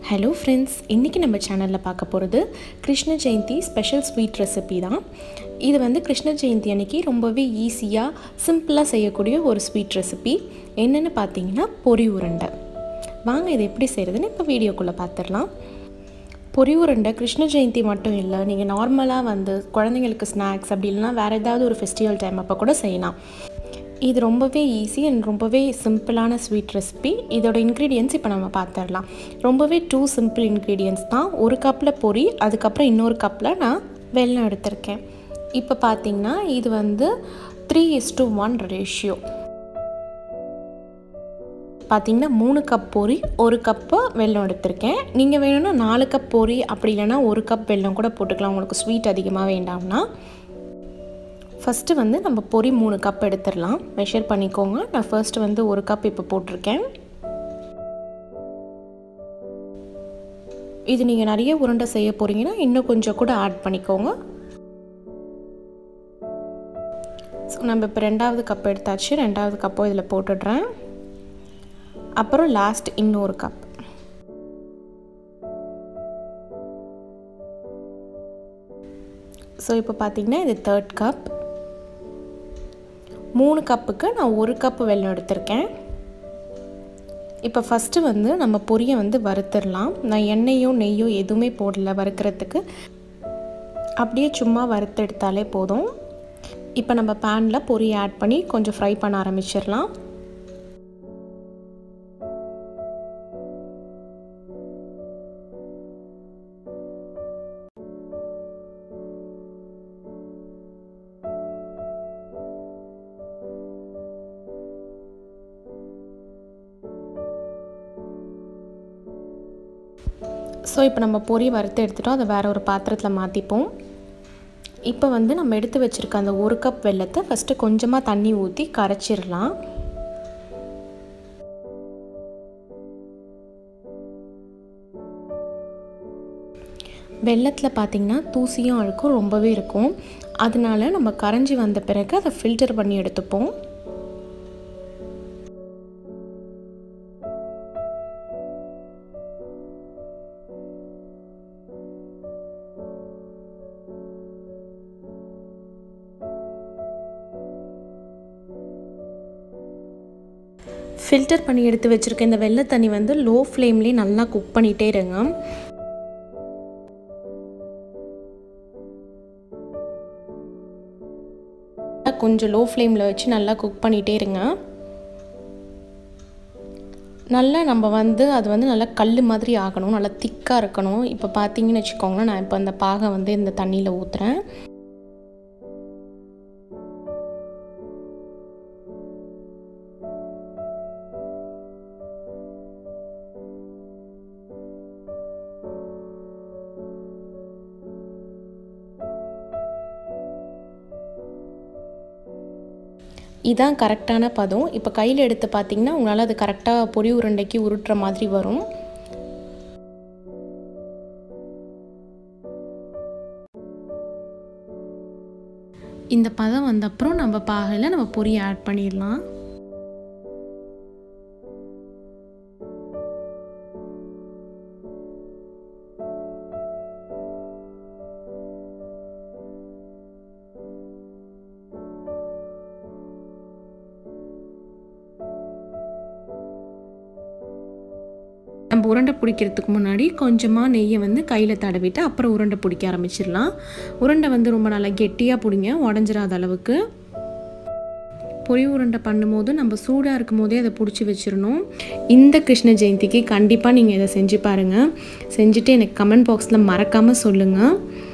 hello friends இன்றைக்கி நம்ம சேனலில் பார்க்க போகிறது Krishna Jayanthi special sweet recipe தான் இது வந்து கிருஷ்ண ஜெயந்தி அன்னைக்கு ரொம்பவே ஈஸியாக சிம்பிளாக செய்யக்கூடிய ஒரு ஸ்வீட் ரெசிபி என்னென்னு பார்த்தீங்கன்னா பொரி உருண்டை வாங்க இது எப்படி செய்கிறதுன்னு இப்போ வீடியோக்குள்ளே பார்த்துடலாம் பொரி உருண்டை கிருஷ்ண ஜெயந்தி மட்டும் இல்லை நீங்கள் நார்மலாக வந்து குழந்தைங்களுக்கு ஸ்நாக்ஸ் அப்படி இல்லைனா வேறு ஏதாவது ஒரு ஃபெஸ்டிவல் டைம் அப்போ கூட செய்யலாம் இது ரொம்பவே ஈஸி அண்ட் ரொம்பவே சிம்பிளான ஸ்வீட் ரெசிபி இதோட இன்க்ரீடியன்ஸ் இப்போ நம்ம பார்த்துடலாம் ரொம்பவே டூ சிம்பிள் இன்க்ரீடியன்ஸ் தான் ஒரு கப்பில் பொரி அதுக்கப்புறம் இன்னொரு கப்பில் நான் வெல்லம் எடுத்திருக்கேன் இப்போ பார்த்தீங்கன்னா இது வந்து three is to one ratio பார்த்தீங்கன்னா மூணு கப் பொரி ஒரு கப்பு வெல்லம் எடுத்திருக்கேன் நீங்கள் வேணும்னா நாலு கப் பொரி அப்படி இல்லைன்னா ஒரு கப் வெல்லம் கூட போட்டுக்கலாம் உங்களுக்கு ஸ்வீட் அதிகமாக வேண்டாம்னா ஃபஸ்ட்டு வந்து நம்ம பொரி மூணு கப் எடுத்துடலாம் மெஷர் பண்ணிக்கோங்க நான் ஃபர்ஸ்ட் வந்து ஒரு கப் இப்போ போட்டிருக்கேன் இது நீங்கள் நிறைய உருண்டை செய்ய போகிறீங்கன்னா இன்னும் கொஞ்சம் கூட ஆட் பண்ணிக்கோங்க ஸோ நம்ம இப்போ ரெண்டாவது கப் எடுத்தாச்சு ரெண்டாவது கப்போ இதில் போட்டுடுறேன் அப்புறம் லாஸ்ட் இன்னொரு கப் ஸோ இப்போ பார்த்தீங்கன்னா இது தேர்ட் கப் மூணு கப்புக்கு நான் ஒரு கப்பு வெல்லம் எடுத்திருக்கேன் இப்போ ஃபஸ்ட்டு வந்து நம்ம பொரியை வந்து வறுத்துடலாம் நான் எண்ணெயோ நெய்யோ எதுவுமே போடல வறுக்கிறதுக்கு அப்படியே சும்மா வறுத்து எடுத்தாலே போதும் இப்போ நம்ம பேனில் பொரியை ஆட் பண்ணி கொஞ்சம் ஃப்ரை பண்ண ஆரம்பிச்சிடலாம் ஸோ இப்போ நம்ம பொரி வறுத்து எடுத்துட்டோம் அதை வேறு ஒரு பாத்திரத்தில் மாற்றிப்போம் இப்போ வந்து நம்ம எடுத்து வச்சுருக்க அந்த ஒரு கப் வெள்ளத்தை ஃபஸ்ட்டு கொஞ்சமாக தண்ணி ஊற்றி கரைச்சிடலாம் வெள்ளத்தில் பார்த்திங்கன்னா தூசியும் அழுக்கும் ரொம்பவே இருக்கும் அதனால நம்ம கரைஞ்சி வந்த பிறகு அதை ஃபில்டர் பண்ணி எடுத்துப்போம் ஃபில்டர் பண்ணி எடுத்து வச்சுருக்க இந்த வெள்ளை தண்ணி வந்து லோ ஃப்ளேம்லேயே நல்லா குக் பண்ணிகிட்டே இருங்க கொஞ்சம் லோ ஃப்ளேமில் வச்சு நல்லா குக் பண்ணிகிட்டே இருங்க நல்லா நம்ம வந்து அது வந்து நல்லா கல் மாதிரி ஆகணும் நல்லா திக்காக இருக்கணும் இப்போ பார்த்தீங்கன்னு வச்சுக்கோங்களேன் நான் இப்போ அந்த பாகை வந்து இந்த தண்ணியில் ஊற்றுறேன் இதான் கரெக்டான பதம் இப்போ கையில் எடுத்து பார்த்தீங்கன்னா உங்களால் அது கரெக்டாக பொடி உருண்டைக்கு உருட்டுற மாதிரி வரும் இந்த பதம் வந்த அப்புறம் நம்ம பாகையில் நம்ம பொரியை ஆட் பண்ணிடலாம் நம்ம உருண்டை பிடிக்கிறதுக்கு முன்னாடி கொஞ்சமாக நெய்யை வந்து கையில் தடவிட்டு அப்புறம் உருண்டை பிடிக்க ஆரம்பிச்சிடலாம் உருண்டை வந்து ரொம்ப நல்லா கெட்டியாக பிடிங்க உடஞ்சிராத அளவுக்கு பொரி உருண்டை பண்ணும்போது நம்ம சூடாக இருக்கும் போதே அதை பிடிச்சி வச்சிடணும் இந்த கிருஷ்ண ஜெயந்திக்கு கண்டிப்பாக நீங்கள் இதை செஞ்சு பாருங்கள் செஞ்சுட்டு எனக்கு கமெண்ட் பாக்ஸில் மறக்காமல் சொல்லுங்கள்